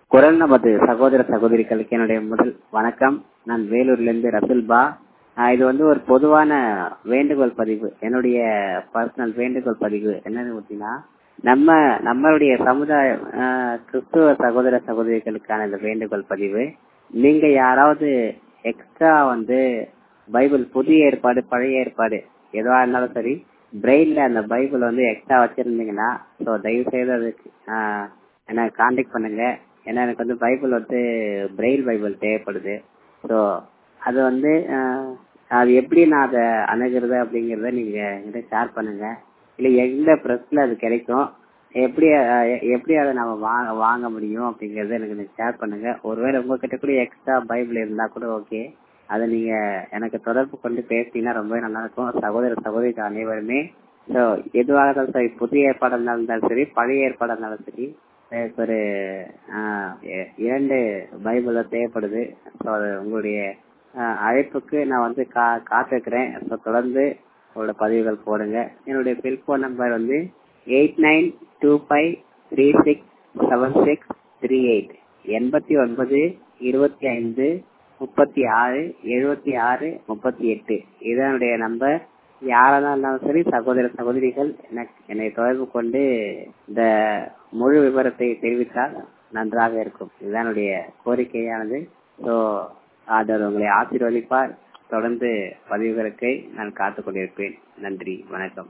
குரல் நமது சகோதர சகோதரிகளுக்கு என்னுடைய முதல் வணக்கம் நான் வேலூர்லேருந்து ரசுல்பா ஆஹ் இது வந்து ஒரு பொதுவான வேண்டுகோள் பதிவு என்னுடைய பர்சனல் வேண்டுகோள் பதிவு என்னன்னு பார்த்தீங்கன்னா நம்ம நம்மளுடைய சமுதாய ஆஹ் கிறிஸ்துவ சகோதர சகோதரிகளுக்கான இந்த வேண்டுகோள் பதிவு நீங்க யாராவது எக்ஸ்ட்ரா வந்து பைபிள் புதிய ஏற்பாடு பழைய ஏற்பாடு எதுவா இருந்தாலும் சரி பிரெயின்ல அந்த பைபிள் வந்து எக்ஸ்ட்ரா வச்சிருந்தீங்கன்னா ஸோ தயவு செய்து அதுக்கு ஆஹ் என்ன காண்டாக்ட் பண்ணுங்க ஏன்னா எனக்கு வந்து பைபிள் வந்து பிரெயில் பைபிள் தேவைப்படுது ஸோ அது வந்து ஆஹ் அது எப்படி நான் அதை அணுகிறது அப்படிங்கிறத நீங்க என்கிட்ட ஷேர் பண்ணுங்க இல்லை எந்த ப்ரெஸ்ல அது கிடைக்கும் எப்படி அஹ், எப்படி அதை நம்ம வாங்க வாங்க முடியும் அப்படிங்கறத எனக்கு நீங்க ஷேர் பண்ணுங்க ஒருவேளை உங்ககிட்ட கூட எக்ஸ்ட்ரா பைபிள் இருந்தா கூட ஓகே அதை நீங்க எனக்கு தொடர்பு கொண்டு பேசினீங்கன்னா ரொம்பவே நல்லா இருக்கும் சகோதர சகோதரிகள் அனைவருமே ஸோ எதுவாக இருந்தாலும் சரி புதிய ஏற்பாடு இருந்தாலும் சரி பழைய ஏற்பாடு இருந்தாலும் சரி எனக்கு ஒரு ஆஹ், எ- இரண்டு பைபிள் தேவைப்படுது ஸோ அது உங்களுடைய ஆஹ், அழைப்புக்கு நான் வந்து கா காத்திருக்கிறேன் ஸோ தொடர்ந்து உங்களோட பதிவுகள் போடுங்க என்னுடைய செல்போன் நம்பர் வந்து eight nine two five three six seven six three eight எண்பத்தி ஒன்பது இருபத்தி ஐந்து முப்பத்தி ஆறு எழுபத்தி ஆறு முப்பத்தி எட்டு இதனுடைய நம்பர் யாராக இருந்தாலும் சரி சகோதர சகோதரிகள் எனக்கு என்னை தொடர்பு கொண்டு இந்த முழு விவரத்தை தெரிவித்தால் நன்றாக இருக்கும் இதுதான் என்னுடைய கோரிக்கையானது ஸோ ஆண்டவர் உங்களை ஆசீர்வதிப்பார் தொடர்ந்து பதிவுகளுக்கு நான் காத்துக் கொண்டிருப்பேன் நன்றி வணக்கம்